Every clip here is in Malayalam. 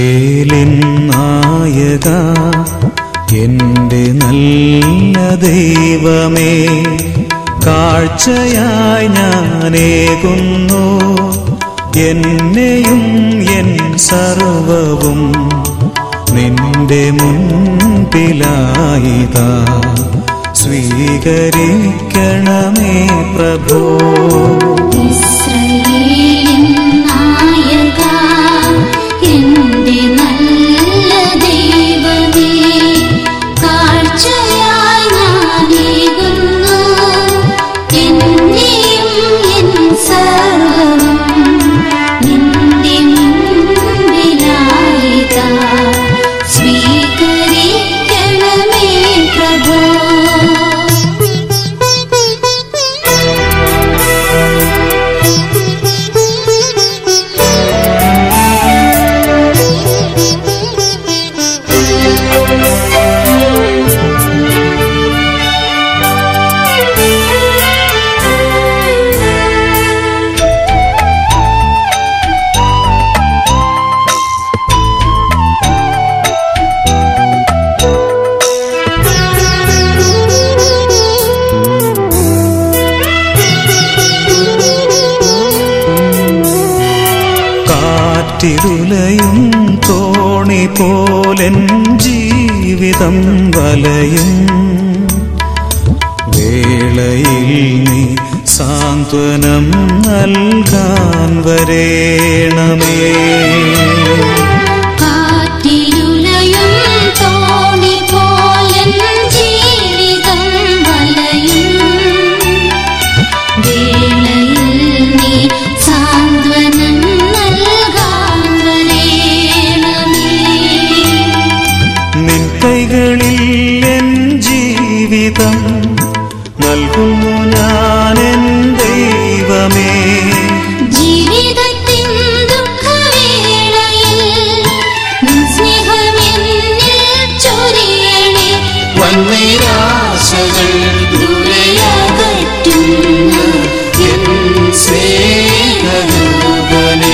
ഇസ്രയേലിൻ നായക എന്റെ നല്ല ദൈവമേ കാഴ്ചയായി ഞാനേകുന്നു എന്നെയും എൻ സർവവും നിന്റെ മുൻപിലായിതാ സ്വീകരിക്കണമേ പ്രഭോ ഇസ്രയേലിൻ നായക എന്റെ നല്ല ദൈവമേ കാഴ്ചയായി ഞാനേകുന്നു എന്നെയും എൻ സർവ്വവും നിന്റെ മുൻപിലായിതാ സ്വീകരിക്കണമേ പ്രഭോ കാറ്റിരുലയും തോണി പോലെൻ ജീവിതം വലയും വേളയിൽ നീ സാന്ത്വനം നൽകാൻ വരേണമേ കാറ്റിലുലയും തോണി പോലൻ ജീവിതം വലയും വേളയിൽ നീ സാന്ത്വനം നൽകാൻ വരേണമേ നിൻ കൈകളിൽ എൻ ജീവിതം നൽകുന്നു ഞാൻ എൻ ദൈവമേ ജീവിതത്തിൻ ദുഃഖവേളയിൽ നിൻ സ്നേഹമെന്നിൽ ചൊരിയണേ വൻനിരാശകൾ ദൂരെയകറ്റുന്ന എൻ സ്നേഹരൂപനേ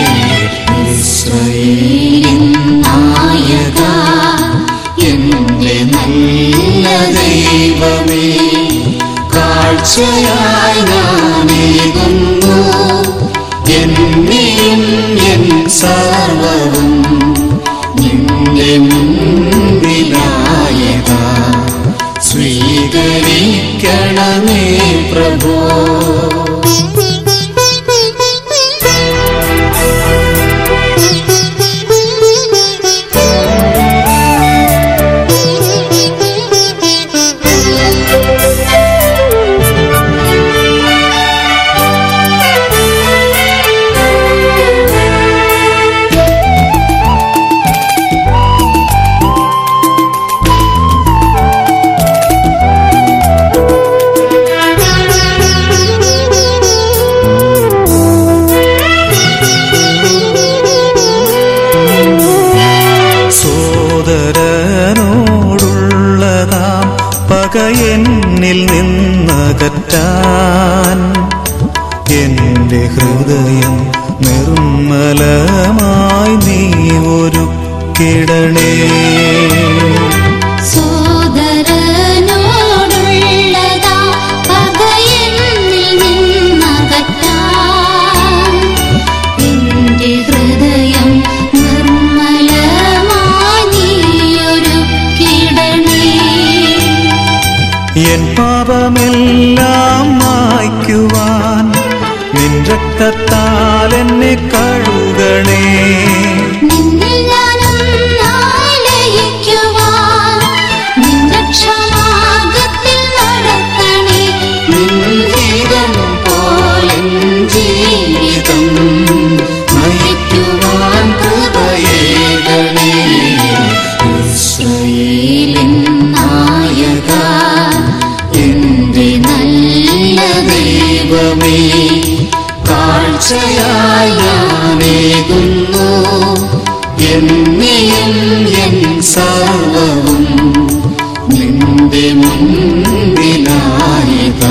ഇസ്രയേലിൻ നായക എന്റെ നല്ല ദൈവമേ കാഴ്ചയായി ഞാനേകുന്നു എന്നെയും എൻ സർവവും നിന്റെ മുൻപിലായക സ്വീകരിക്കണമേ പ്രഭോ സോദരനോടുള്ളതാം പക എന്നിൽ നിന്നകറ്റാൻ എന്റെ ഹൃദയം നിർമ്മലമായി നീ ഒരു കിടണേ സോദരനോടുള്ളതാ പകയെന്നിൽ നിന്നകറ്റാൻ എന്റെ ഹൃദയം നിർമ്മലമായി നീയൊരുക്കിടണേ എൻ പാപമെല്ലാം മായ്ക്കുവാൻ നിൻ രക്തത്താൽ എന്നെ കഴുകണേ നിന്നിൽ ഞാനൊന്നായി ലയിക്കുവാൻ നിൻ രക്ഷമാർഗ്ഗത്തിൽ നടത്തണേ നിൻഹിതം പോലെൻ ജീവിതം നയിക്കുവാൻ കൃപയേകണേ ഇസ്രയേലിൻ നായക എന്റെ നല്ല ദൈവമേ കാഴ്ചയായി ഞാനേകുന്നു എന്നെയും എൻ സർവവും നിന്റെ മുൻപിലായിക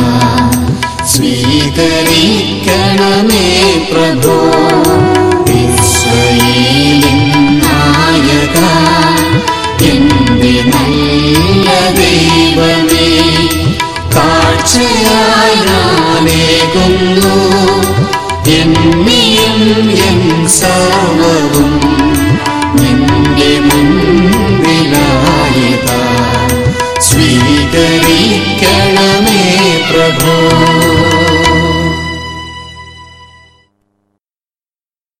സ്വീകരിക്കണമേ പ്രഭോ ഇസ്രയേലിൻ നായക എന്നേകുന്നു എന്നിയും എൻ സർവവും നിന്റെ മുൻപിലായിതാ സ്വീകരിക്കണമേ പ്രഭോ